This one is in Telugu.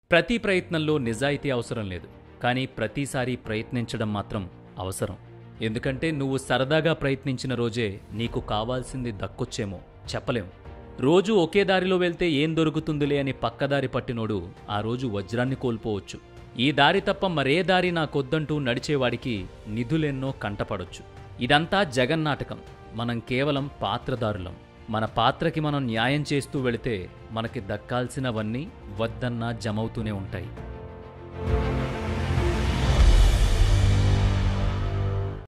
ప్రతి ప్రయత్నంలో నిజాయితీ అవసరం లేదు కానీ ప్రతిసారి ప్రయత్నించడం మాత్రం అవసరం ఎందుకంటే నువ్వు సరదాగా ప్రయత్నించిన రోజే నీకు కావాల్సింది దక్కొచ్చేమో చెప్పలేం రోజు ఒకే దారిలో వెళ్తే ఏం దొరుకుతుందిలే అని పక్కదారి పట్టినోడు ఆ రోజు వజ్రాన్ని కోల్పోవచ్చు ఈ దారి తప్ప మరే దారి నాకొద్దంటూ నడిచేవాడికి నిధులెన్నో కంటపడొచ్చు ఇదంతా జగన్నాటకం మనం కేవలం పాత్రదారులం మన పాత్రకి మనం న్యాయం చేస్తూ వెళితే మనకి దక్కాల్సినవన్నీ వద్దన్నా జమవుతూనే ఉంటాయి